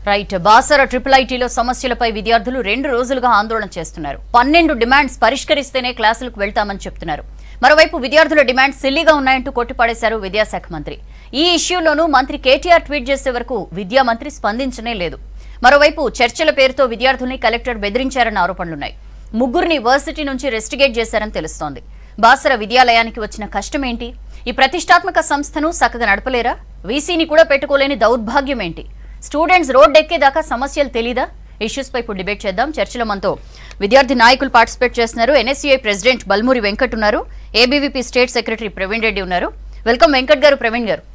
Right Basara triple ఐటీలో సమస్యలపై విద్యార్థులు రెండు రోజులుగా ఆందోళన చేస్తున్నారు పన్నెండు డిమాండ్స్ పరిష్కరిస్తేనే క్లాసులకు వెళ్తామని చెప్తున్నారు మరోవైపు విద్యార్థుల డిమాండ్స్ సిల్లీగా ఉన్నాయంటూ కొట్టిపడేశారు విద్యాశాఖ మంత్రి ఈ ఇష్యూలోనూ మంత్రి కేటీఆర్ ట్వీట్ చేసే వరకు విద్యా మంత్రి స్పందించనే లేదు మరోవైపు చర్చల పేరుతో విద్యార్థుల్ని కలెక్టర్ బెదిరించారన్న ఆరోపణలున్నాయి ముగ్గురిని వర్సిటీ నుంచి రెస్టిగేట్ చేశారని తెలుస్తోంది బాసర విద్యాలయానికి వచ్చిన కష్టమేంటి ఈ ప్రతిష్టాత్మక సంస్థను చక్కగా నడపలేరా వీసీని కూడా పెట్టుకోలేని దౌర్భాగ్యం ఏంటి స్టూడెంట్స్ రోడ్ ఎక్కేదాకా సమస్యలు తెలీదా ఇష్యూస్ పై ఇప్పుడు డిబేట్ చేద్దాం చర్చలో మనతో విద్యార్థి నాయకులు పార్టిసిపేట్ చేస్తున్నారు ఎన్ఎస్యుఐ ప్రెసిడెంట్ బల్మూరి వెంకట్ ఉన్నారు ABVP state secretary Praveen Reddy ఉన్నారు వెల్కమ్ వెంకట్ గారు ప్రవీణ్ గారు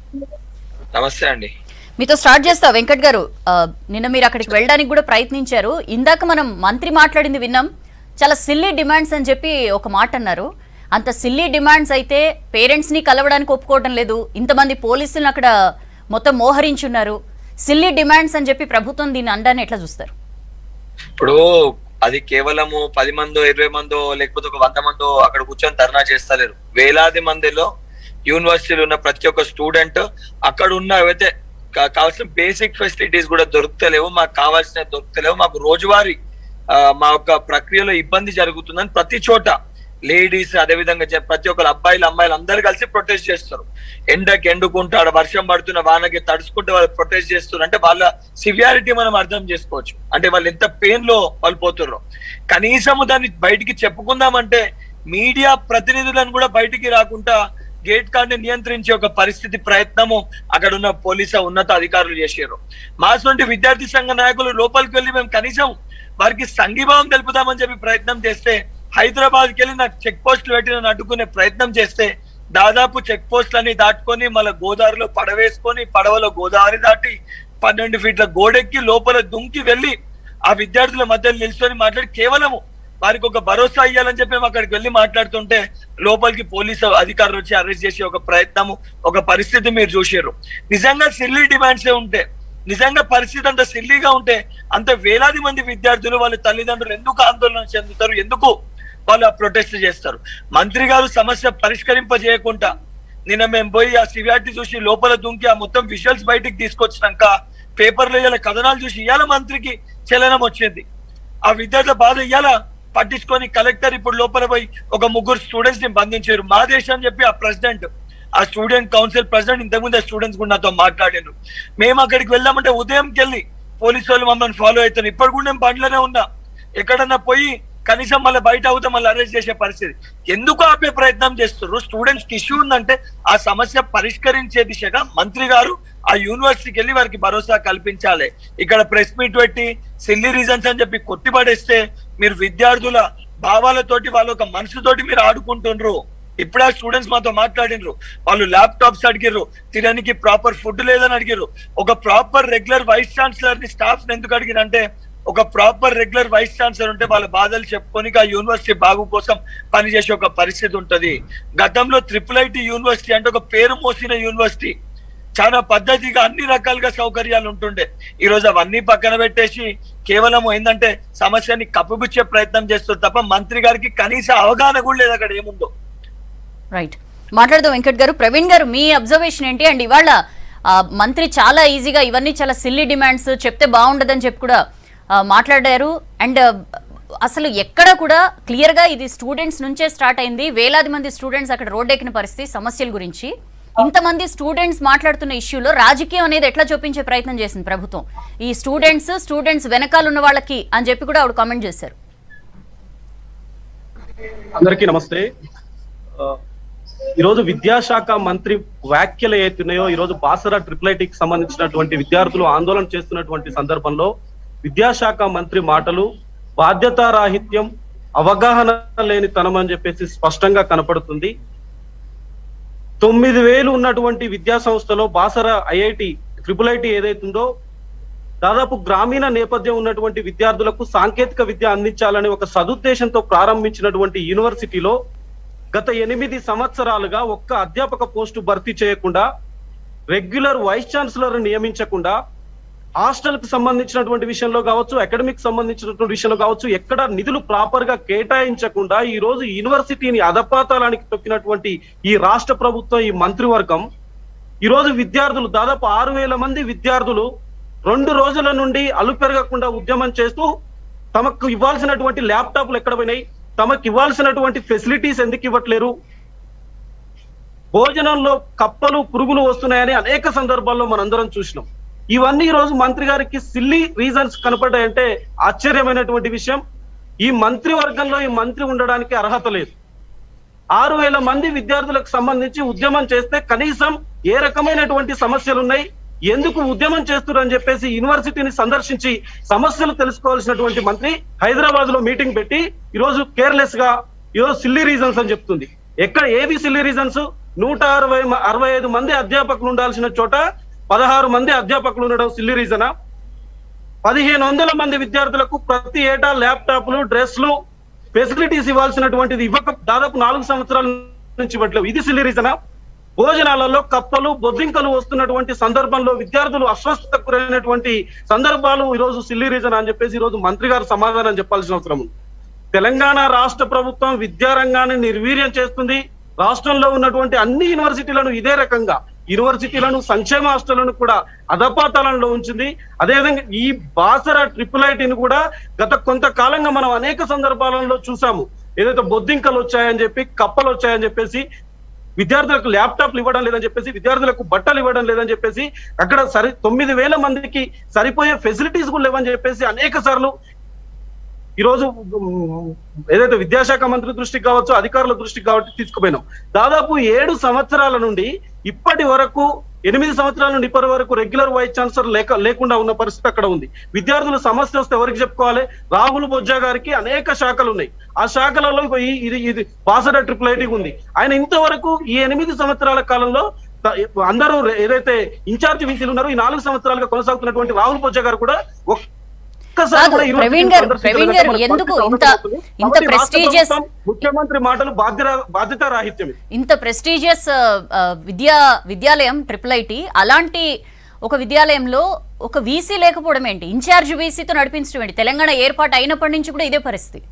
నమస్తే అండి మీతో స్టార్ట్ చేస్తా వెంకట్ గారు ఆ, నిన్న మీరు అక్కడికి వెళ్ళడానికి కూడా ప్రయత్నించారు ఇందాక మనం మంత్రి మాట్లాడింది విన్నాం చాలా సిల్లీ డిమాండ్స్ అని చెప్పి ఒక మాట అన్నారు అంత సిల్లీ డిమాండ్స్ అయితే పేరెంట్స్ ని కలవడానికి ఒప్పుకోవడం లేదు ఇంతమంది పోలీసులను అక్కడ మొత్తం మోహరించున్నారు సిల్లీ డిమాండ్స్ అని చెప్పి ప్రభుత్వం దీన్ని అండాన్ని ఎట్లా చూస్తారు ఇప్పుడు అది కేవలము పది మందో ఇరవై మందో లేకపోతే ఒక వంద మందో అక్కడ కూర్చొని ధర్నా చేస్తలేరు వేలాది మందిలో యూనివర్సిటీలో ఉన్న ప్రతి ఒక్క స్టూడెంట్ అక్కడ ఉన్న ఏవైతే కా- కావాల్సిన బేసిక్ ఫెసిలిటీస్ కూడా దొరుకుతలేవు మాకు కావాల్సిన దొరుకుతలేవు మాకు రోజువారీ ఆ, మా యొక్క ప్రక్రియలో ఇబ్బంది జరుగుతుందని ప్రతి చోట లేడీస్ అదే విధంగా చె- ప్రతి ఒక్కరు అబ్బాయిలు అమ్మాయిలు అందరు కలిసి ప్రొటెస్ట్ చేస్తారు ఎండకి ఎండుకుంటూ ఆడ వర్షం పడుతున్న వానకి తడుచుకుంటూ వాళ్ళు ప్రొటెస్ట్ చేస్తున్నారు అంటే వాళ్ళ సివియారిటీ మనం అర్థం చేసుకోవచ్చు అంటే వాళ్ళు ఎంత పెయిన్ లో వాళ్ళు పోతుర్రో కనీసము దాన్ని బయటికి చెప్పుకుందామంటే మీడియా ప్రతినిధులను కూడా బయటికి రాకుండా గేట్ కార్డ్ ని నియంత్రించే ఒక పరిస్థితి ప్రయత్నము అక్కడ ఉన్న పోలీసు ఉన్నత అధికారులు చేశారు మా సొంటి విద్యార్థి సంఘ నాయకులు లోపలికి వెళ్ళి మేము కనీసం వారికి సంఘీభావం తెలుపుదామని చెప్పి ప్రయత్నం చేస్తే హైదరాబాద్కి వెళ్ళి నాకు చెక్ పోస్టులు పెట్టి నన్ను అడ్డుకునే ప్రయత్నం చేస్తే దాదాపు చెక్ పోస్టులన్నీ దాటుకొని మళ్ళీ గోదావరిలో పడవేసుకొని పడవలో గోదావరి దాటి పన్నెండు ఫీట్ల గోడెక్కి లోపల దుంకి వెళ్ళి ఆ విద్యార్థుల మధ్యలో నిల్చొని మాట్లాడి కేవలము వారికి ఒక భరోసా ఇవ్వాలని చెప్పి మేము అక్కడికి వెళ్ళి మాట్లాడుతుంటే లోపలికి పోలీసు అధికారులు వచ్చి అరెస్ట్ చేసి ఒక ప్రయత్నము ఒక పరిస్థితి మీరు చూసారు నిజంగా సిల్లీ డిమాండ్స్ ఉంటే నిజంగా పరిస్థితి అంత సిల్లీగా ఉంటే అంత వేలాది మంది విద్యార్థులు వాళ్ళ తల్లిదండ్రులు ఎందుకు ఆందోళన చెందుతారు ఎందుకు వాళ్ళు ఆ ప్రొటెస్ట్ చేస్తారు మంత్రి గారు సమస్య పరిష్కరింపజేయకుండా నిన్న మేము పోయి ఆ సివియారిటీ చూసి లోపల దుంకి ఆ మొత్తం విజువల్స్ బయటికి తీసుకొచ్చినాక పేపర్లో ఇవాళ కథనాలు చూసి ఇవాళ మంత్రికి చలనం వచ్చింది ఆ విద్యార్థుల బాధ ఇవాళ పట్టించుకొని కలెక్టర్ ఇప్పుడు లోపల పోయి ఒక ముగ్గురు స్టూడెంట్స్ ని బంధించారు మా దేశం అని చెప్పి ఆ ప్రెసిడెంట్ ఆ స్టూడెంట్ కౌన్సిల్ ప్రెసిడెంట్ ఇంతకుముందు ఆ స్టూడెంట్స్ కూడా నాతో మాట్లాడారు మేము అక్కడికి వెళ్ళామంటే ఉదయంకి వెళ్ళి పోలీసు వాళ్ళు మమ్మల్ని ఫాలో అవుతారు ఇప్పుడు కూడా నేను బండ్లోనే ఉన్నా ఎక్కడన్నా పోయి కనీసం మళ్ళీ బయట అవుతే మళ్ళీ అరెస్ట్ చేసే పరిస్థితి ఎందుకు ఆపే ప్రయత్నం చేస్తున్నారు స్టూడెంట్స్ కి ఇష్యూ ఉందంటే ఆ సమస్య పరిష్కరించే దిశగా మంత్రి గారు ఆ యూనివర్సిటీకి వెళ్ళి వారికి భరోసా కల్పించాలి ఇక్కడ ప్రెస్ మీట్ పెట్టి సిల్లీ రీజన్స్ అని చెప్పి కొట్టిపడేస్తే మీరు విద్యార్థుల భావాలతోటి వాళ్ళ ఒక మనసుతోటి మీరు ఆడుకుంటుండ్రు ఇప్పుడే స్టూడెంట్స్ మాతో మాట్లాడినరు వాళ్ళు ల్యాప్టాప్స్ అడిగిర్రు తినడానికి ప్రాపర్ ఫుడ్ లేదని అడిగిర్రు ఒక ప్రాపర్ రెగ్యులర్ వైస్ ఛాన్సలర్ ని స్టాఫ్ ఎందుకు అడిగినంటే ఒక ప్రాపర్ రెగ్యులర్ వైస్ ఛాన్సలర్ ఉంటే వాళ్ళ బాధలు చెప్పుకొని ఆ యూనివర్సిటీ బాగు కోసం పనిచేసే ఒక పరిస్థితి ఉంటది గతంలో ట్రిపుల్ ఐటీ యూనివర్సిటీ అంటే ఒక పేరు మోసిన యూనివర్సిటీ చాలా పద్ధతిగా అన్ని రకాలుగా సౌకర్యాలు ఉంటుండే ఈ రోజు అవన్నీ పక్కన పెట్టేసి కేవలం ఏంటంటే సమస్యని కప్పిపుచ్చే ప్రయత్నం చేస్తారు తప్ప మంత్రి గారికి కనీస అవగాహన కూడా లేదు అక్కడ ఏముందో రైట్ మాట్లాడదాం వెంకట్ గారు ప్రవీణ్ గారు మీ అబ్జర్వేషన్ ఏంటి అండ్ ఇవాళ ఆ, మంత్రి చాలా ఈజీగా ఇవన్నీ చాలా సిల్లీ డిమాండ్స్ చెప్తే బాగుండదని చెప్పి కూడా ఆ, మాట్లాడారు అండ్ అసలు ఎక్కడ కూడా క్లియర్ గా ఇది స్టూడెంట్స్ నుంచే స్టార్ట్ అయింది వేలాది మంది స్టూడెంట్స్ అక్కడ రోడ్ ఎక్కిన పరిస్థితి సమస్యల గురించి ఇంతమంది స్టూడెంట్స్ మాట్లాడుతున్న ఇష్యూలో రాజకీయం అనేది ఎట్లా చూపించే ప్రయత్నం చేసింది ప్రభుత్వం ఈ స్టూడెంట్స్ స్టూడెంట్స్ వెనకాల ఉన్న వాళ్ళకి అని చెప్పి కూడా ఆవిడ కామెంట్ చేశారు అందరికీ నమస్తే ఆ, ఈరోజు విద్యాశాఖ మంత్రి వ్యాఖ్యలు ఏతున్నాయో ఈరోజు బాసరా ట్రిపుల్ ఐటీకి సంబంధించినటువంటి విద్యార్థులు ఆందోళన చేస్తున్నటువంటి సందర్భంలో విద్యాశాఖ మంత్రి మాటలు బాధ్యతారాహిత్యం అవగాహన లేనితనం అని చెప్పేసి స్పష్టంగా కనపడుతుంది తొమ్మిది వేలు ఉన్నటువంటి విద్యా సంస్థలో బాసరా ఐఐటి ట్రిపుల్ ఐటి ఏదైతుందో దాదాపు గ్రామీణ నేపథ్యం ఉన్నటువంటి విద్యార్థులకు సాంకేతిక విద్య అందించాలని ఒక సదుద్దేశంతో ప్రారంభించినటువంటి యూనివర్సిటీలో గత ఎనిమిది సంవత్సరాలుగా ఒక్క అధ్యాపక పోస్టు భర్తీ చేయకుండా రెగ్యులర్ వైస్ ఛాన్సలర్ నియమించకుండా హాస్టల్ కు సంబంధించినటువంటి విషయంలో కావచ్చు అకాడమిక్ సంబంధించినటువంటి విషయంలో కావచ్చు ఎక్కడ నిధులు ప్రాపర్ గా కేటాయించకుండా ఈ రోజు యూనివర్సిటీని అధపాతాలానికి తొక్కినటువంటి ఈ రాష్ట్ర ప్రభుత్వం ఈ మంత్రివర్గం ఈ రోజు విద్యార్థులు దాదాపు ఆరు వేల మంది విద్యార్థులు రెండు రోజుల నుండి అలు పెరగకుండా ఉద్యమం చేస్తూ తమకు ఇవ్వాల్సినటువంటి ల్యాప్టాప్లు ఎక్కడ పోయినాయి తమకు ఇవ్వాల్సినటువంటి ఫెసిలిటీస్ ఎందుకు ఇవ్వట్లేరు భోజనంలో కప్పలు పురుగులు వస్తున్నాయని అనేక సందర్భాల్లో మనందరం చూసినాం ఇవన్నీ ఈ రోజు మంత్రి గారికి సిల్లీ రీజన్స్ కనపడ్డాయంటే ఆశ్చర్యమైనటువంటి విషయం ఈ మంత్రి వర్గంలో ఈ మంత్రి ఉండడానికి అర్హత లేదు ఆరు వేల మంది విద్యార్థులకు సంబంధించి ఉద్యమం చేస్తే కనీసం ఏ రకమైనటువంటి సమస్యలు ఉన్నాయి ఎందుకు ఉద్యమం చేస్తున్నారు అని చెప్పేసి యూనివర్సిటీని సందర్శించి సమస్యలు తెలుసుకోవాల్సినటువంటి మంత్రి హైదరాబాద్ లో మీటింగ్ పెట్టి ఈరోజు కేర్లెస్ గా ఈరోజు సిల్లీ రీజన్స్ అని చెప్తుంది ఎక్కడ ఏవి సిల్లీ రీజన్స్ నూట అరవై మ- అరవై ఐదు మంది అధ్యాపకులు ఉండాల్సిన చోట పదహారు మంది అధ్యాపకులు ఉండడం సిల్లీ రీజనా పదిహేను వందల మంది విద్యార్థులకు ప్రతి ఏటా ల్యాప్టాప్లు డ్రెస్లు ఫెసిలిటీస్ ఇవ్వాల్సినటువంటిది ఇవ్వక దాదాపు నాలుగు సంవత్సరాల నుంచి ఇవ్వట్లేవు ఇది సిల్లీ రీజనా భోజనాలలో కప్పలు బొద్దింకలు వస్తున్నటువంటి సందర్భంలో విద్యార్థులు అస్వస్థతకు గురైనటువంటి సందర్భాలు ఈ రోజు సిల్లీ రీజన్ అని చెప్పేసి ఈ రోజు మంత్రి గారు సమాధానం చెప్పాల్సిన అవసరం ఉంది తెలంగాణ రాష్ట్ర ప్రభుత్వం విద్యారంగాన్ని నిర్వీర్యం చేస్తుంది రాష్ట్రంలో ఉన్నటువంటి అన్ని యూనివర్సిటీలను ఇదే రకంగా యూనివర్సిటీలను సంక్షేమ హాస్టళ్లను కూడా అధపాతాళంలో ఉంచింది అదేవిధంగా ఈ బాసర ట్రిపుల్ ఐటీని కూడా గత కొంతకాలంగా మనం అనేక సందర్భాలలో చూసాము ఏదైతే బొద్దింకలు వచ్చాయని చెప్పి కప్పలు వచ్చాయని చెప్పేసి విద్యార్థులకు ల్యాప్టాప్లు ఇవ్వడం లేదని చెప్పేసి విద్యార్థులకు బట్టలు ఇవ్వడం లేదని చెప్పేసి అక్కడ సరి తొమ్మిది వేల మందికి సరిపోయే ఫెసిలిటీస్ కూడా లేవని చెప్పేసి అనేక సార్లు ఈరోజు ఉమ్, ఏదైతే విద్యాశాఖ మంత్రి దృష్టికి కావచ్చు అధికారుల దృష్టికి కావచ్చు తీసుకుపోయినాం దాదాపు ఏడు సంవత్సరాల నుండి ఇప్పటి వరకు ఎనిమిది సంవత్సరాల నుండి ఇప్పటి వరకు రెగ్యులర్ వైస్ ఛాన్సలర్ లేక లేకుండా ఉన్న పరిస్థితి అక్కడ ఉంది విద్యార్థుల సమస్య వస్తే ఎవరికి చెప్పుకోవాలి రాహుల్ బొజ్జా గారికి అనేక శాఖలు ఉన్నాయి ఆ శాఖలలో ఇగో ఈ- ఇది ఇది బాసర ట్రిపుల్ ఐటీ ఉంది ఆయన ఇంతవరకు ఈ ఎనిమిది సంవత్సరాల కాలంలో త- అందరూ ఏదైతే ఇన్ఛార్జ్ వీసీలు ఉన్నారో ఈ నాలుగు సంవత్సరాలుగా కొనసాగుతున్నటువంటి రాహుల్ బొజ్జా గారు కూడా ఒక్కసారి కాదు, కూడా యూనివర్సిటీని ప్రవీణ్ గారు, సందర్శించలేక ప్రవీణ్ గారు మనకు ఎందుకు పరిస్థితి ఇంత- అవసరం అవుతుంది. ఇంత కాబట్టి రాష్ట్ర prestigious- ప్రభుత్వం, ముఖ్యమంత్రి మాటలు బాధ్యత బాధ్యత రాహిత్యం ఇది. ఇంత ప్రెస్టీజియస్ విద్యా విద్యాలయం ట్రిపుల్ ఐటి అలాంటి ఒక విద్యాలయంలో ఒక వీసీ లేకపోవడం ఏంటి ఇన్ఛార్జ్ వీసీతో నడిపించడం ఏంటి తెలంగాణ ఏర్పాటు అయినప్పటి నుంచి కూడా ఇదే పరిస్థితి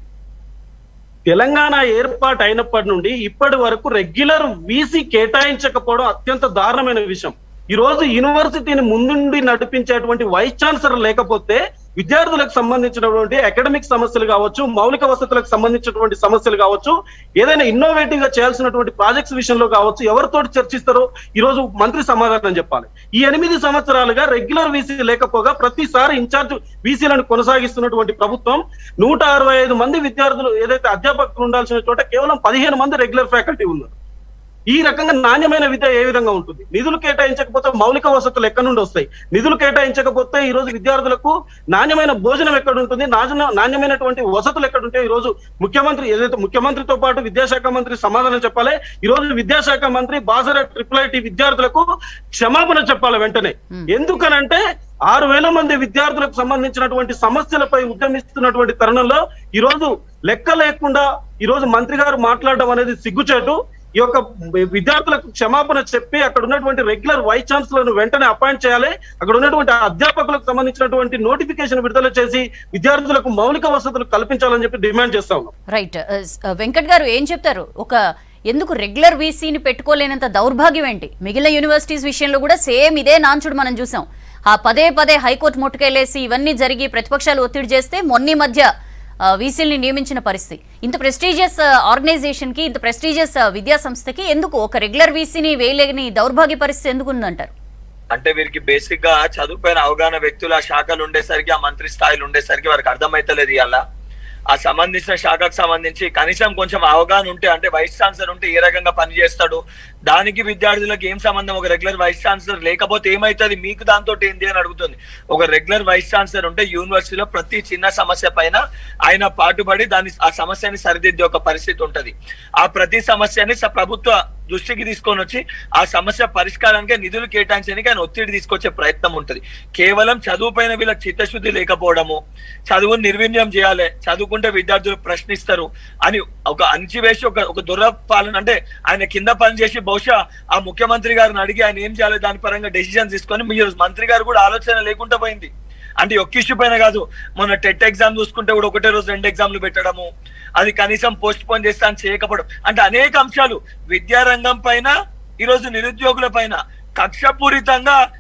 తెలంగాణ ఏర్పాటు అయినప్పటి నుండి ఇప్పటి వరకు రెగ్యులర్ వీసీ కేటాయించకపోవడం అత్యంత దారుణమైన విషయం ఈ రోజు యూనివర్సిటీని ముందుండి నడిపించేటువంటి వైస్ ఛాన్సలర్ లేకపోతే విద్యార్థులకు సంబంధించినటువంటి అకాడమిక్ సమస్యలు కావచ్చు మౌలిక వసతులకు సంబంధించినటువంటి సమస్యలు కావచ్చు ఏదైనా ఇన్నోవేటివ్ గా చేయాల్సినటువంటి ప్రాజెక్ట్స్ విషయంలో కావచ్చు ఎవరితోటి చర్చిస్తారో ఈ రోజు మంత్రి సమాధానం చెప్పాలి ఈ ఎనిమిది సంవత్సరాలుగా రెగ్యులర్ వీసీ లేకపోగా ప్రతిసారి ఇన్ఛార్జ్ వీసీలను కొనసాగిస్తున్నటువంటి ప్రభుత్వం నూట అరవై ఐదు మంది విద్యార్థులు ఏదైతే అధ్యాపకులు ఉండాల్సిన చోట కేవలం పదిహేను మంది రెగ్యులర్ ఫ్యాకల్టీ ఉన్నారు ఈ రకంగా నాణ్యమైన విద్య ఏ విధంగా ఉంటుంది నిధులు కేటాయించకపోతే మౌలిక వసతులు ఎక్కడి నుండి వస్తాయి నిధులు కేటాయించకపోతే ఈ రోజు విద్యార్థులకు నాణ్యమైన భోజనం ఎక్కడ ఉంటుంది నాణ్య- నాణ్యమైనటువంటి వసతులు ఎక్కడ ఉంటాయి ఈ రోజు ముఖ్యమంత్రి ఏదైతే ముఖ్యమంత్రితో పాటు విద్యాశాఖ మంత్రి సమాధానం చెప్పాలి ఈ రోజు విద్యాశాఖ మంత్రి బాసర ట్రిపుల్ ఐటీ విద్యార్థులకు క్షమాపణ చెప్పాలి వెంటనే ఎందుకనంటే ఆరు వేల మంది విద్యార్థులకు సంబంధించినటువంటి సమస్యలపై ఉద్యమిస్తున్నటువంటి తరుణంలో ఈ రోజు లెక్క లేకుండా ఈ రోజు మంత్రి గారు మాట్లాడడం అనేది సిగ్గుచేటు ఈ యొక్క విద్యార్థులకు క్షమాపణ చెప్పి అక్కడ ఉన్నటువంటి రెగ్యులర్ వైస్ ఛాన్సలర్ వెంటనే అపాయింట్ చేయాలి అక్కడ ఉన్నటువంటి అధ్యాపకులకు సంబంధించినటువంటి నోటిఫికేషన్ విడుదల చేసి విద్యార్థులకు మౌలిక వసతులు కల్పించాలని చెప్పి డిమాండ్ చేస్తా ఉన్నాం రైట్ వెంకట్ గారు ఏం చెప్తారు ఒక ఎందుకు రెగ్యులర్ వీసీని పెట్టుకోలేనంత దౌర్భాగ్యం ఏంటి మిగిలిన యూనివర్సిటీస్ విషయంలో కూడా సేమ్ ఇదే నాంచుడు మనం చూసాం ఆ పదే పదే హైకోర్టు ముట్టుకెళ్లేసి ఇవన్నీ జరిగి ప్రతిపక్షాలు ఒత్తిడి చేస్తే మొన్నీ మధ్య వీసీల్ని నియమించిన పరిస్థితి ఇంత ప్రెస్టీజియస్ ఆర్గనైజేషన్ కి ఇంత ప్రెస్టీజియస్ విద్యా సంస్థకి ఎందుకు ఒక రెగ్యులర్ వీసీని వేయలేని దౌర్భాగ్య పరిస్థితి ఎందుకు ఉందంటారు అంటే వీరికి బేసిక్ గా చదువుపైన అవగాహన వ్యక్తులు ఆ శాఖలు ఉండేసరికి ఆ మంత్రి స్థాయిలు ఉండేసరికి వారికి అర్థమైతలేదు ఇవాళ ఆ సంబంధించిన శాఖకు సంబంధించి కనీసం కొంచెం అవగాహన ఉంటే అంటే వైస్ ఛాన్సలర్ ఉంటే ఏ రకంగా పనిచేస్తాడు దానికి విద్యార్థులకు ఏం సంబంధం ఒక రెగ్యులర్ వైస్ ఛాన్సలర్ లేకపోతే ఏమైతుంది మీకు దాంతో ఏంది అని అడుగుతుంది ఒక రెగ్యులర్ వైస్ ఛాన్సలర్ ఉంటే యూనివర్సిటీలో ప్రతి చిన్న సమస్య పైన ఆయన పాటుపడి దాన్ని ఆ సమస్యని సరిదిద్దే ఒక పరిస్థితి ఉంటది ఆ ప్రతి సమస్యని స- ప్రభుత్వ దృష్టికి తీసుకొని వచ్చి ఆ సమస్య పరిష్కారానికి నిధులు కేటాయించడానికి ఆయన ఒత్తిడి తీసుకొచ్చే ప్రయత్నం ఉంటది కేవలం చదువు పైన వీళ్ళకి చిత్తశుద్ధి లేకపోవడము చదువుని నిర్వీర్యం చేయాలి చదువుకుంటే విద్యార్థులు ప్రశ్నిస్తారు అని ఒక అణిచివేసి ఒక ఒక దురపాలన అంటే ఆయన కింద పని చేసి బహుశా ఆ ముఖ్యమంత్రి గారిని అడిగి ఆయన ఏం చేయాలి దాని పరంగా డెసిజన్ తీసుకొని మీరు మంత్రి గారు కూడా ఆలోచన లేకుండా పోయింది అంటే ఒక్క ఇష్యూ పైన కాదు మొన్న టెట్ ఎగ్జామ్ చూసుకుంటే కూడా ఒకటే రోజు రెండు ఎగ్జామ్లు పెట్టడము అది కనీసం పోస్ట్ పోన్ చేస్తా అని చేయకపోవడం అంటే అనేక అంశాలు విద్యారంగం పైన ఈ రోజు నిరుద్యోగుల పైన కక్షపూరితంగా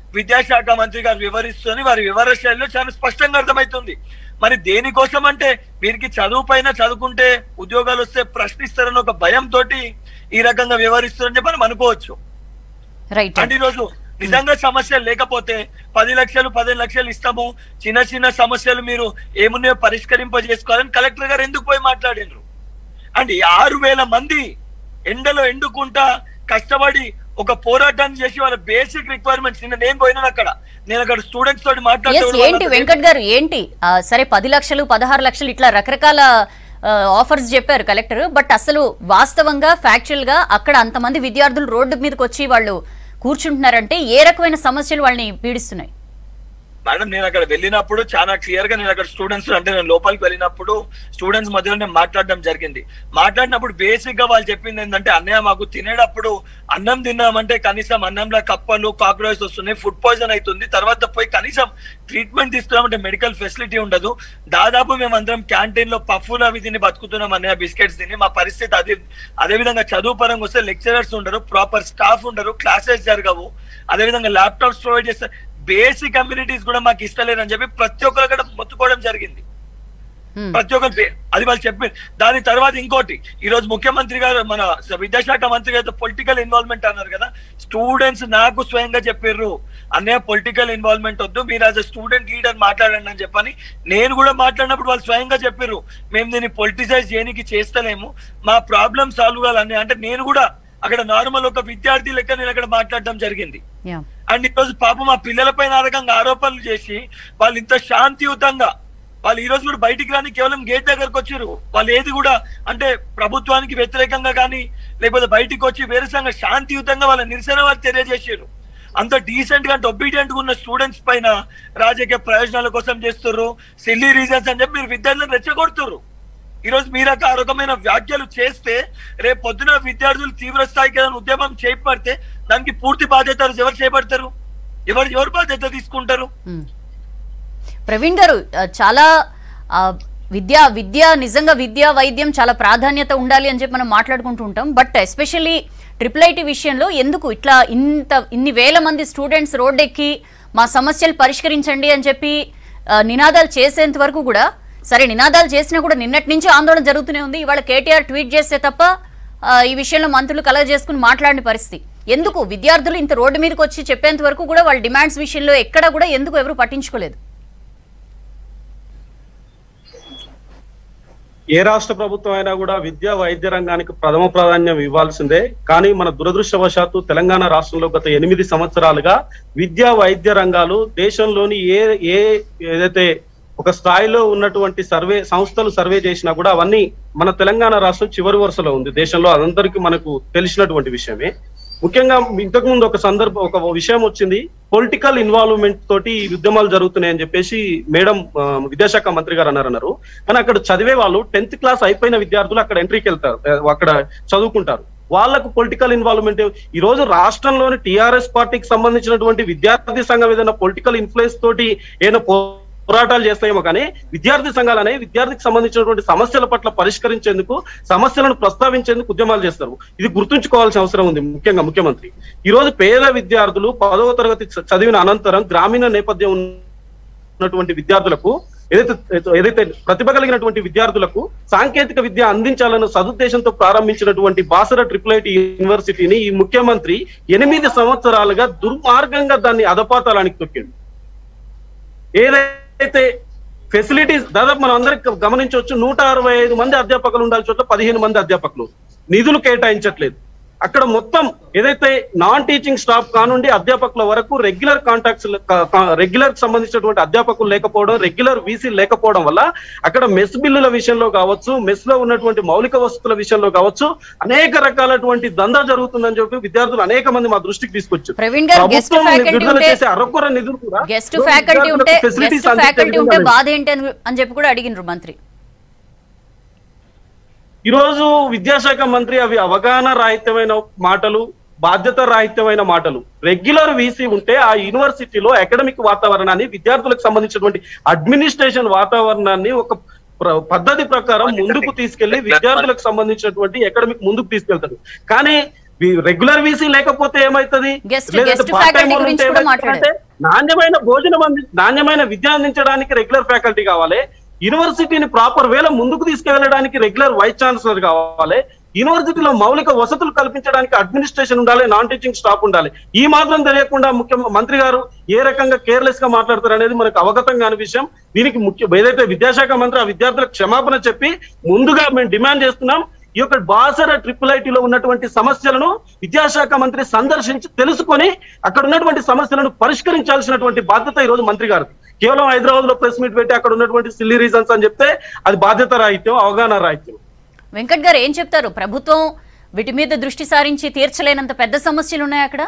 విద్యాశాఖ మంత్రి గారు వివరిస్తూనే వారి వివర శైలిలో చాలా స్పష్టంగా అర్థమవుతుంది మరి దేనికోసం అంటే వీరికి చదువు పైన చదువుకుంటే ఉద్యోగాలు వస్తే ప్రశ్నిస్తారని ఒక భయంతో ఈ రకంగా వివరిస్తారని చెప్పి మనం అనుకోవచ్చు రైట్ అంటే ఈరోజు నిజంగా సమస్యలు లేకపోతే పది లక్షలు పదిహేను లక్షలు ఇస్తాము చిన్న చిన్న సమస్యలు మీరు ఏమున్నాయో పరిష్కరింపజేసుకోవాలని కలెక్టర్ గారు ఎందుకు పోయి మాట్లాడినారు అండ్ ఈ ఆరు వేల మంది ఎండలో ఎండుకుంటా కష్టపడి ఒక పోరాటాన్ని చేసి వాళ్ళ బేసిక్ రిక్వైర్మెంట్స్ నిన్న నేను పోయినాను అక్కడ నేను అక్కడ స్టూడెంట్స్ తోటి ఎస్ మాట్లాడుతూ ఏంటి వెంకట్ గారు ఏంటి ఆ, సరే పది లక్షలు పదహారు లక్షలు ఇట్లా రకరకాల ఆఫర్స్ చెప్పారు కలెక్టర్ బట్ అసలు వాస్తవంగా ఫ్యాక్చువల్ గా అక్కడ అంతమంది విద్యార్థులు రోడ్డు మీదకి వచ్చి వాళ్ళు కూర్చుంటున్నారంటే ఏ రకమైన సమస్యలు వాళ్ళని పీడిస్తున్నాయి మేడం నేను అక్కడ వెళ్ళినప్పుడు చాలా క్లియర్ గా నేను అక్కడ స్టూడెంట్స్ అంటే నేను లోపలికి వెళ్ళినప్పుడు స్టూడెంట్స్ మధ్యలో నేను మాట్లాడడం జరిగింది మాట్లాడినప్పుడు బేసిక్ గా వాళ్ళు చెప్పింది ఏంటంటే అన్నయ్య మాకు తినేటప్పుడు అన్నం తిన్నామంటే కనీసం అన్నంలో కప్పలు కాక్రోచ్ వస్తున్నాయి ఫుడ్ పాయిజన్ అవుతుంది తర్వాత పోయి కనీసం ట్రీట్మెంట్ తీసుకున్నామంటే మెడికల్ ఫెసిలిటీ ఉండదు దాదాపు మేము అందరం క్యాంటీన్ లో పఫ్ఫులు అవి తిని బతుకుతున్నాం అన్నయ్య బిస్కెట్స్ తిని మా పరిస్థితి అదే అదే విధంగా చదువు పరంగా వస్తే లెక్చరర్స్ ఉండరు ప్రాపర్ స్టాఫ్ ఉండరు క్లాసెస్ జరగవు అదే విధంగా ల్యాప్టాప్స్ ప్రొవైడ్ చేస్తారు బేసిక్ కమ్యూనిటీస్ కూడా మాకు ఇస్తలేరని చెప్పి ప్రతి ఒక్కరు కూడా మొత్తుకోవడం జరిగింది Hmm. ప్రతి ఒక్కరు పే- అది వాళ్ళు చెప్పి దాని తర్వాత ఇంకోటి ఈ రోజు ముఖ్యమంత్రి గారు మన విద్యాశాఖ మంత్రి గారితో పొలిటికల్ ఇన్వాల్వ్మెంట్ అన్నారు కదా స్టూడెంట్స్ నాకు స్వయంగా చెప్పారు అనే పొలిటికల్ ఇన్వాల్వ్మెంట్ వద్దు మీరు యాజ్ అ స్టూడెంట్ లీడర్ మాట్లాడండి అని చెప్పని నేను కూడా మాట్లాడినప్పుడు వాళ్ళు స్వయంగా చెప్పారు మేము దీన్ని పొలిటిసైజ్ చేయడానికి చేస్తలేము మా ప్రాబ్లమ్ సాల్వ్ కావాలని అంటే నేను కూడా అక్కడ నార్మల్ ఒక విద్యార్థి లెక్క నేను అక్కడ మాట్లాడడం జరిగింది యా అండ్ ఈరోజు పాపం మా పిల్లలపైన ఆ రకంగా ఆరోపణలు చేసి వాళ్ళు ఇంత శాంతియుతంగా వాళ్ళు ఈ రోజు కూడా బయటికి రాని కేవలం గేట్ దగ్గరకు వచ్చారు వాళ్ళు ఏది కూడా అంటే ప్రభుత్వానికి వ్యతిరేకంగా కానీ లేకపోతే బయటికి వచ్చి వేరే సంఘ శాంతియుతంగా వాళ్ళ నిరసన వాళ్ళు తెలియజేసారు అంత డీసెంట్ గా అంటే ఒబీడియంట్ గా ఉన్న స్టూడెంట్స్ పైన రాజకీయ ప్రయోజనాల కోసం చేస్తున్నారు సిల్లీ రీజన్స్ అని చెప్పి మీరు విద్యార్థులను రెచ్చగొడుతున్నారు ఈ రోజు మీరు ఆ రకమైన వ్యాఖ్యలు చేస్తే రేపు పొద్దున విద్యార్థులు తీవ్ర స్థాయికి ఏదైనా ఉద్యమం చేపడితే దానికి పూర్తి బాధ్యత ఎవరు చేపడతారు ఎవరు ఎవరు బాధ్యత తీసుకుంటారు మ్మ్. ప్రవీణ్ గారు ఆ, చాలా ఆ, విద్య విద్య నిజంగా విద్య వైద్యం చాలా ప్రాధాన్యత ఉండాలి అని చెప్పి మనం మాట్లాడుకుంటూ ఉంటాం బట్ ఎస్పెషల్లీ ట్రిపుల్ ఐటీ విషయంలో ఎందుకు ఇట్లా ఇంత ఇన్ని వేల మంది స్టూడెంట్స్ రోడ్డెక్కి మా సమస్యలు పరిష్కరించండి అని చెప్పి ఆ, నినాదాలు చేసేంత వరకు కూడా సరే నినాదాలు చేసినా కూడా నిన్నటి నుంచి ఆందోళన జరుగుతూనే ఉంది ఇవాళ కేటీఆర్ ట్వీట్ చేస్తే తప్ప ఆ, ఈ విషయంలో మంత్రులు కలగ చేసుకుని మాట్లాడిన పరిస్థితి ఎందుకు విద్యార్థులు ఇంత రోడ్డు మీదకి వచ్చి చెప్పేంత వరకు కూడా వాళ్ళ డిమాండ్స్ విషయంలో ఎక్కడ కూడా ఎందుకు ఎవరు పట్టించుకోలేదు ఏ రాష్ట్ర ప్రభుత్వం అయినా కూడా విద్యా వైద్య రంగానికి ప్రథమ ప్రాధాన్యం ఇవ్వాల్సిందే కానీ మన దురదృష్టవశాత్తు తెలంగాణ రాష్ట్రంలో గత ఎనిమిది సంవత్సరాలుగా విద్యా వైద్య రంగాలు దేశంలోని ఏ ఏ ఏదైతే ఒక స్థాయిలో ఉన్నటువంటి సర్వే సంస్థలు సర్వే చేసినా కూడా అవన్నీ మన తెలంగాణ రాష్ట్రం చివరి వరుసలో ఉంది దేశంలో అదందరికీ మనకు తెలిసినటువంటి విషయమే ముఖ్యంగా ఇంతకు ముందు ఒక సందర్భం ఒక విషయం వచ్చింది పొలిటికల్ ఇన్వాల్వ్మెంట్ తోటి ఈ ఉద్యమాలు జరుగుతున్నాయని చెప్పేసి మేడం ఆ, విద్యాశాఖ మంత్రి గారు అన్నారు అన్నారు కానీ అక్కడ చదివే వాళ్ళు టెన్త్ క్లాస్ అయిపోయిన విద్యార్థులు అక్కడ ఎంట్రీకి వెళ్తారు ఆ, అక్కడ చదువుకుంటారు వాళ్ళకు పొలిటికల్ ఇన్వాల్వ్మెంట్ ఈ రోజు రాష్ట్రంలోని టిఆర్ఎస్ పార్టీకి సంబంధించినటువంటి విద్యార్థి సంఘం ఏదైనా పొలిటికల్ ఇన్ఫ్లుయెన్స్ తోటి ఏదైనా పోరాటాలు చేస్తాయేమో కానీ విద్యార్థి సంఘాలనే విద్యార్థికి సంబంధించినటువంటి సమస్యల పట్ల పరిష్కరించేందుకు సమస్యలను ప్రస్తావించేందుకు ఉద్యమాలు చేస్తారు ఇది గుర్తుంచుకోవాల్సిన అవసరం ఉంది ముఖ్యంగా ముఖ్యమంత్రి ఈ రోజు పేద విద్యార్థులు పదవ తరగతి చ- చదివిన అనంతరం గ్రామీణ నేపథ్యం ఉన్నటువంటి విద్యార్థులకు ఏదైతే ఏదైతే ప్రతిభ కలిగినటువంటి విద్యార్థులకు సాంకేతిక విద్య అందించాలన్న సదుద్దేశంతో ప్రారంభించినటువంటి బాసర ట్రిపుల్ ఐటి యూనివర్సిటీని ఈ ముఖ్యమంత్రి ఎనిమిది సంవత్సరాలుగా దుర్మార్గంగా దాన్ని అధపాతాలానికి తొక్కిండు ఏదైతే ఫెసిలిటీస్ దాదాపు మనం అందరికి గమనించవచ్చు నూట అరవై ఐదు మంది అధ్యాపకులు ఉండాల్సిన చోట్ల పదిహేను మంది అధ్యాపకులు నిధులు కేటాయించట్లేదు అక్కడ మొత్తం ఏదైతే నాన్ టీచింగ్ స్టాఫ్ కానుండి అధ్యాపకుల వరకు రెగ్యులర్ కాంటాక్ట్స్ రెగ్యులర్ సంబంధించినటువంటి అధ్యాపకులు లేకపోవడం రెగ్యులర్ వీసీ లేకపోవడం వల్ల అక్కడ మెస్ బిల్లుల విషయంలో కావచ్చు మెస్ లో ఉన్నటువంటి మౌలిక వసతుల విషయంలో కావచ్చు అనేక రకాలటువంటి దందా జరుగుతుందని చెప్పి విద్యార్థులు అనేక మంది మా దృష్టికి తీసుకొచ్చారు ప్రవీణ్ గారు గెస్ట్ ప్రభుత్వం ఫ్యాకల్టీ విడుదల ఉంటే చేసే అరకొర నిధులు కూడా గెస్ట్ ఫ్యాకల్టీ ఉంటే facilities గెస్ట్ అందించే ఫ్యాకల్టీ ఉంటే విధంగా బాధ ఏంటి అని అని చెప్పి కూడా అడిగినారు మంత్రి ఈ రోజు విద్యాశాఖ మంత్రి అవి అవగాహన రాహిత్యమైన మాటలు బాధ్యత రాహిత్యమైన మాటలు రెగ్యులర్ వీసీ ఉంటే ఆ యూనివర్సిటీలో అకాడమిక్ వాతావరణాన్ని విద్యార్థులకు సంబంధించినటువంటి అడ్మినిస్ట్రేషన్ వాతావరణాన్ని ఒక ప్ర- పద్ధతి ప్రకారం ముందుకు తీసుకెళ్లి విద్యార్థులకు సంబంధించినటువంటి అకాడమిక్ ముందుకు తీసుకెళ్తాడు కానీ రెగ్యులర్ వీసీ లేకపోతే ఏమైతది Guest- లేదంటే guest part time faculty వాళ్ళు గురించి ఉంటే కూడా ఏమైతది? మాట్లాడారు. అంటే నాణ్యమైన భోజనం అంది నాణ్యమైన విద్య అందించడానికి రెగ్యులర్ ఫ్యాకల్టీ కావాలి యూనివర్సిటీని ప్రాపర్ వేలో ముందుకు తీసుకెళ్లడానికి రెగ్యులర్ వైస్ ఛాన్సలర్ కావాలి యూనివర్సిటీలో మౌలిక వసతులు కల్పించడానికి అడ్మినిస్ట్రేషన్ ఉండాలి నాన్ టీచింగ్ స్టాఫ్ ఉండాలి ఈ మాత్రం తెలియకుండా ముఖ్య మంత్రి గారు ఏ రకంగా కేర్లెస్ గా మాట్లాడతారు అనేది మనకు అవగతం కాని విషయం దీనికి ముఖ్య ఏదైతే విద్యాశాఖ మంత్రి ఆ విద్యార్థులకు క్షమాపణ చెప్పి ముందుగా మేము డిమాండ్ చేస్తున్నాం ఈ యొక్క బాసర ట్రిపుల్ ఐటీలో ఉన్నటువంటి సమస్యలను విద్యాశాఖ మంత్రి సందర్శించి తెలుసుకొని అక్కడ ఉన్నటువంటి సమస్యలను పరిష్కరించాల్సినటువంటి బాధ్యత ఈ రోజు మంత్రి గారు కేవలం హైదరాబాద్ లో ప్రెస్ మీట్ పెట్టి అక్కడ ఉన్నటువంటి సిల్లీ రీజన్స్ అని చెప్తే అది బాధ్యత రాహిత్యం అవగాహన రాహిత్యం వెంకట్ గారు ఏం చెప్తారు ప్రభుత్వం వీటి మీద దృష్టి సారించి తీర్చలేనంత పెద్ద సమస్యలు ఉన్నాయి అక్కడ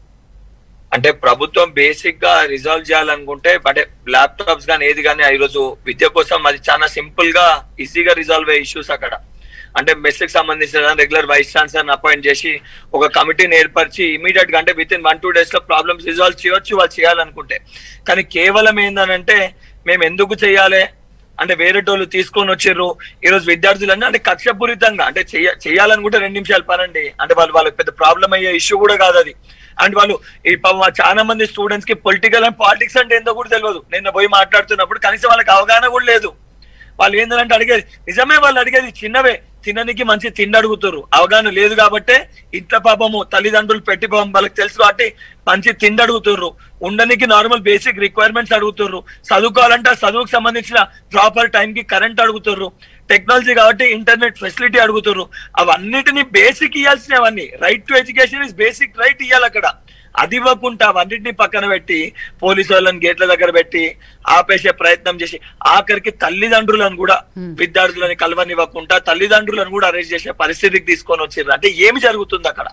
అంటే ప్రభుత్వం బేసిక్ గా రిజాల్వ్ చేయాలనుకుంటే అంటే ల్యాప్టాప్స్ కానీ ఏది కానీ ఈరోజు విద్య కోసం అది చాలా సింపుల్ గా ఈజీగా రిజాల్వ్ అయ్యే ఇష్యూస్ అక్కడ అంటే మెస్ కి సంబంధించిన రెగ్యులర్ వైస్ ఛాన్సలర్ అపాయింట్ చేసి ఒక కమిటీని ఏర్పరిచి ఇమీడియట్ గా అంటే within one two days లో ప్రాబ్లమ్స్ రిజాల్వ్ చేయొచ్చు వాళ్ళు చేయాలనుకుంటే కానీ కేవలం ఏందనంటే మేము ఎందుకు చేయాలి అంటే వేరేటోళ్ళు తీసుకొని వచ్చిర్రు ఈ రోజు విద్యార్థులన్నీ అంటే కక్షపూరితంగా అంటే చెయ్య చేయాలనుకుంటే రెండు నిమిషాలు పనండి అంటే వాళ్ళు వాళ్ళకి పెద్ద ప్రాబ్లం అయ్యే ఇష్యూ కూడా కాదు అది అండ్ వాళ్ళు ఈ పాపం ఆ చాలా మంది స్టూడెంట్స్ కి పొలిటికల్ అండ్ పాలిటిక్స్ అంటే ఏందో కూడా తెలియదు నిన్న పోయి మాట్లాడుతున్నప్పుడు కనీసం వాళ్ళకి అవగాహన కూడా లేదు వాళ్ళు ఏంటంటే అడిగేది నిజమే వాళ్ళు అడిగేది చిన్నవే తిననికి మంచి తిండి అడుగుతారు అవగాహన లేదు కాబట్టే ఇంట్లో పాపము తల్లిదండ్రులు పెట్టి పాపం వాళ్ళకి తెలుసు కాబట్టి మంచి తిండి అడుగుతుర్రు ఉండనికి నార్మల్ బేసిక్ రిక్వైర్మెంట్స్ అడుగుతుర్రు చదువుకోవాలంటే ఆ చదువుకు సంబంధించిన ప్రాపర్ టైం కి కరెంట్ అడుగుతుర్రు టెక్నాలజీ కాబట్టి ఇంటర్నెట్ ఫెసిలిటీ అడుగుతుర్రు అవన్నిటిని బేసిక్ ఇవ్వాల్సినవన్నీ right to education is basic right ఇవ్వాలి అక్కడ అది ఇవ్వకుండా అవన్నిటిని పక్కన పెట్టి పోలీసు వాళ్ళని గేట్ల దగ్గర పెట్టి ఆపేసే ప్రయత్నం చేసి ఆఖరికి తల్లిదండ్రులను కూడా Hmm. విద్యార్థులని కలవనివ్వకుండా తల్లిదండ్రులను కూడా అరెస్ట్ చేసే పరిస్థితికి తీసుకొని వచ్చిర్రు అంటే ఏమి జరుగుతుంది అక్కడ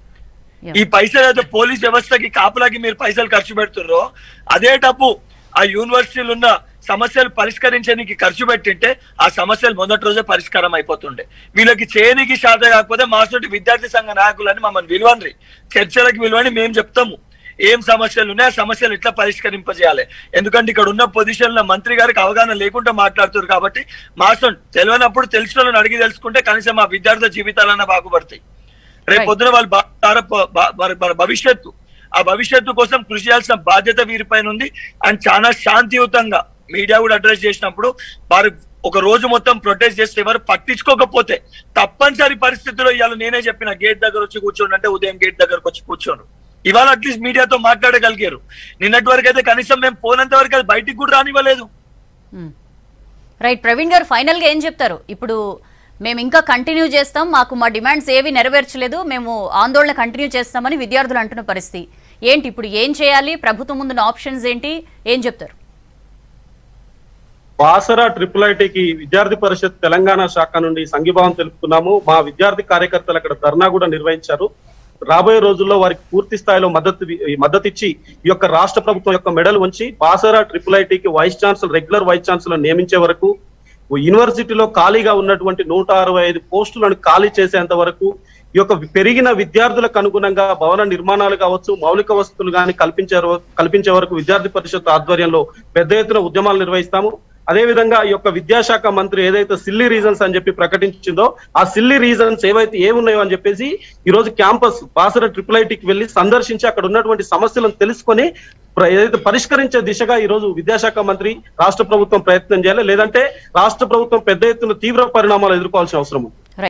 Yeah. ఈ పైసలు అయితే పోలీస్ వ్యవస్థకి కాపులకి మీరు పైసలు ఖర్చు పెడుతుర్రో అదే డబ్బు ఆ యూనివర్సిటీలు ఉన్న సమస్యలు పరిష్కరించడానికి ఖర్చు పెట్టింటే ఆ సమస్యలు మొదటి రోజే పరిష్కారం అయిపోతుండే వీళ్ళకి చేయనికి శాత కాకపోతే మాసోటి విద్యార్థి సంఘ నాయకులని మమ్మల్ని విలువని చర్చలకు విలువని మేము చెప్తాము ఏం సమస్యలు ఉన్నాయి ఆ సమస్యలు ఎట్లా పరిష్కరింపజేయాలి ఎందుకంటే ఇక్కడ ఉన్న పొజిషన్ లో మంత్రి గారికి అవగాహన లేకుండా మాట్లాడుతారు కాబట్టి మాసం తెలియనప్పుడు తెలిసిన వాళ్ళని అడిగి తెలుసుకుంటే కనీసం మా విద్యార్థుల జీవితాలన్నా బాగుపడతాయి రేపు Right. పొద్దున వాళ్ళు బా- తార- బా- వారి- వారి భవిష్యత్తు ఆ భవిష్యత్తు కోసం కృషి చేయాల్సిన బాధ్యత వీరిపైన ఉంది అండ్ చాలా శాంతియుతంగా మీడియా కూడా అడ్రస్ చేసినప్పుడు వారు ఒక రోజు మొత్తం ప్రొటెస్ట్ చేస్తే ఎవరు పట్టించుకోకపోతే తప్పనిసరి పరిస్థితుల్లో ఇవాళ నేనే చెప్పిన గేట్ దగ్గర వచ్చి కూర్చోండి అంటే ఉదయం గేట్ దగ్గరకు వచ్చి కూర్చోను ఇవాళ అట్లీస్ట్ మీడియాతో మాట్లాడగలిగారు నిన్నటి వరకు అయితే కనీసం మేము పోనంత వరకు అది బయటికి కూడా రానివ్వలేదు రైట్ ప్రవీణ్ గారు ఫైనల్ గా ఏం చెప్తారు ఇప్పుడు మేము ఇంకా కంటిన్యూ చేస్తాం మాకు మా డిమాండ్స్ ఏవి నెరవేర్చలేదు మేము ఆందోళన కంటిన్యూ చేస్తామని విద్యార్థులు అంటున్న పరిస్థితి ఏంటి ఇప్పుడు ఏం చేయాలి ప్రభుత్వం ముందున్న ఆప్షన్స్ ఏంటి ఏం చెప్తారు బాసరా ట్రిపుల్ ఐటీకి విద్యార్థి పరిషత్ తెలంగాణ శాఖ నుండి సంఘీభావం తెలుపుతున్నాము మా విద్యార్థి కార్యకర్తలు అక్కడ ధర్నా కూడా నిర్వహించారు రాబోయే రోజుల్లో వారికి పూర్తి స్థాయిలో మద్దతు మద్దతు ఇచ్చి ఈ యొక్క రాష్ట్ర ప్రభుత్వం యొక్క మెడల్ ఉంచి బాసరా ట్రిపుల్ ఐటీకి vice chancellor regular vice chancellor నియమించే వరకు యూనివర్సిటీలో ఖాళీగా ఉన్నటువంటి నూట అరవై ఐదు పోస్టులను ఖాళీ చేసేంత వరకు ఈ యొక్క పెరిగిన విద్యార్థులకు అనుగుణంగా భవన నిర్మాణాలు కావచ్చు మౌలిక వసతులు కానీ కల్పించే కల్పించే వరకు విద్యార్థి పరిషత్ ఆధ్వర్యంలో పెద్ద ఎత్తున ఉద్యమాలు నిర్వహిస్తాము అదే విధంగా ఈ యొక్క విద్యాశాఖ మంత్రి ఏదైతే సిల్లీ రీజన్స్ అని చెప్పి ప్రకటించిందో ఆ సిల్లీ రీజన్స్ ఏవైతే ఏమున్నాయో అని చెప్పేసి ఈ రోజు క్యాంపస్ బాసర ట్రిపుల్ ఐటీకి వెళ్లి సందర్శించి అక్కడ ఉన్నటువంటి సమస్యలను తెలుసుకొని ప్ర- ఏదైతే పరిష్కరించే దిశగా ఈ రోజు విద్యాశాఖ మంత్రి రాష్ట్ర ప్రభుత్వం ప్రయత్నం చేయాలి లేదంటే రాష్ట్ర ప్రభుత్వం పెద్ద ఎత్తున తీవ్ర పరిణామాలు ఎదుర్కోవాల్సిన అవసరం ఉంది